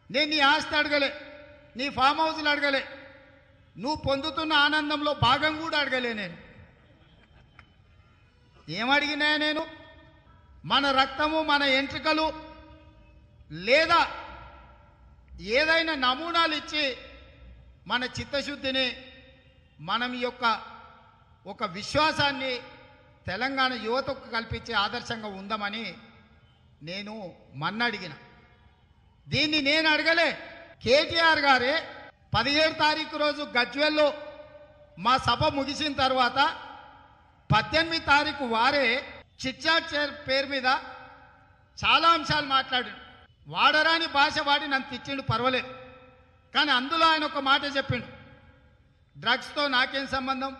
నేను నీ ఆస్తి అడగలే నీ ఫామ్ హౌస్లు అడగలే నువ్వు పొందుతున్న ఆనందంలో భాగం కూడా అడగలే నేను ఏమడిగినా నేను మన రక్తము మన ఎంట్రుకలు లేదా ఏదైనా నమూనాలు ఇచ్చి మన చిత్తశుద్ధిని మనం ఈ యొక్క ఒక విశ్వాసాన్ని తెలంగాణ యువతకు కల్పించే ఆదర్శంగా ఉందామని నేను మన్నడిగిన దీన్ని నేను అడగలే కేటీఆర్ గారే పదిహేడు తారీఖు రోజు గజ్వెల్లో మా సభ ముగిసిన తర్వాత పద్దెనిమిది తారీఖు వారే చిట్చాట్ చే- పేరు మీద చాలా అంశాలు మాట్లాడాడు వాడరాని భాష వాడి నన్ను తిట్టిండు పర్వాలేదు కానీ అందులో ఆయన ఒక మాట చెప్పిండు డ్రగ్స్తో నాకేం సంబంధం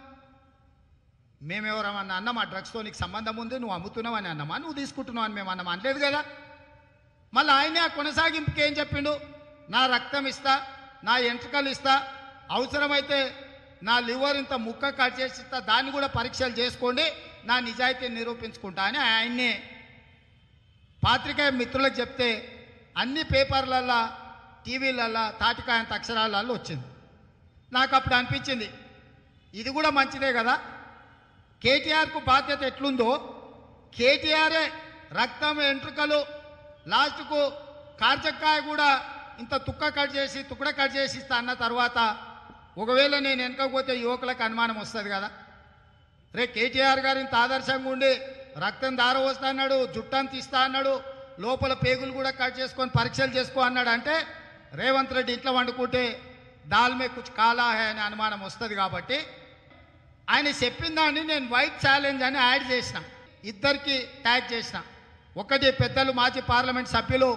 మేమెవరమన్నా అన్నమా డ్రగ్స్తో నీకు సంబంధం ఉంది నువ్వు అమ్ముతున్నావు అని అన్నమా నువ్వు తీసుకుంటున్నావు అని మేము అన్నమా అనలేదు కదా మళ్ళీ ఆయనే ఆ కొనసాగింపుకి ఏం చెప్పిండు నా రక్తం ఇస్తా నా ఎంట్రుకలు ఇస్తా అవసరమైతే నా లివర్ ఇంత ముక్క కట్ చేసి ఇస్తా దాన్ని కూడా పరీక్షలు చేసుకోండి నా నిజాయితీని నిరూపించుకుంటా అని ఆయన్నే పాత్రికేయ మిత్రులకు చెప్తే అన్ని పేపర్లల్లో టీవీలల్లో తాటికాయంత అక్షరాలలో వచ్చింది నాకు అప్పుడు అనిపించింది ఇది కూడా మంచిదే కదా కేటీఆర్కు బాధ్యత ఎట్లుందో కేటీఆరే రక్తం ఎంట్రుకలు లాస్ట్కు కార్చక్కాయ కూడా ఇంత తుక్క కట్ చేసి తుక్కడ కట్ చేసి ఇస్తా అన్న తర్వాత ఒకవేళ నేను వెనకపోతే యువకులకు అనుమానం వస్తుంది కదా రే కేటీఆర్ గారు ఇంత ఆదర్శంగా ఉండి రక్తం దార వస్తా అన్నాడు జుట్టంత ఇస్తా అన్నాడు లోపల పేగులు కూడా కట్ చేసుకొని పరీక్షలు చేసుకో అన్నాడు అంటే రేవంత్ రెడ్డి ఇంట్లో వండుకుంటే దాల్ మే కుచ్ కాలా హే అనే అనుమానం వస్తుంది కాబట్టి ఆయన చెప్పిన దాన్ని నేను వైట్ ఛాలెంజ్ అని యాడ్ చేసిన ఇద్దరికి ట్యాగ్ చేసిన ఒకటి పెద్దలు మాజీ పార్లమెంట్ సభ్యులు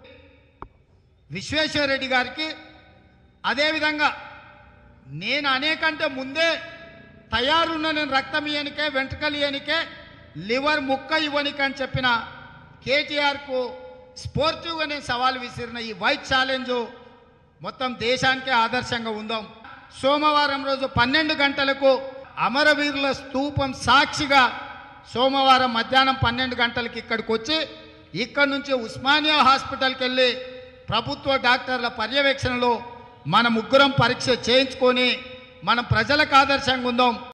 విశ్వేశ్వరరెడ్డి గారికి అదేవిధంగా నేను అనేకంటే ముందే తయారున్న నేను రక్తం ఇయ్యనికే వెంట్రుకలు ఇయ్యనికే లివర్ ముక్క ఇవ్వనికే అని చెప్పిన కేటీఆర్కు స్పోర్టివ్గా నేను సవాల్ విసిరిన ఈ వైట్ ఛాలెంజ్ మొత్తం దేశానికే ఆదర్శంగా ఉందాం సోమవారం రోజు పన్నెండు గంటలకు అమరవీరుల స్తూపం సాక్షిగా సోమవారం మధ్యాహ్నం పన్నెండు గంటలకి ఇక్కడికి వచ్చి ఇక్కడ నుంచి ఉస్మానియా హాస్పిటల్కి వెళ్ళి ప్రభుత్వ డాక్టర్ల పర్యవేక్షణలో మన ముగ్గురం పరీక్ష చేయించుకొని మనం ప్రజలకు ఆదర్శంగా ఉందాం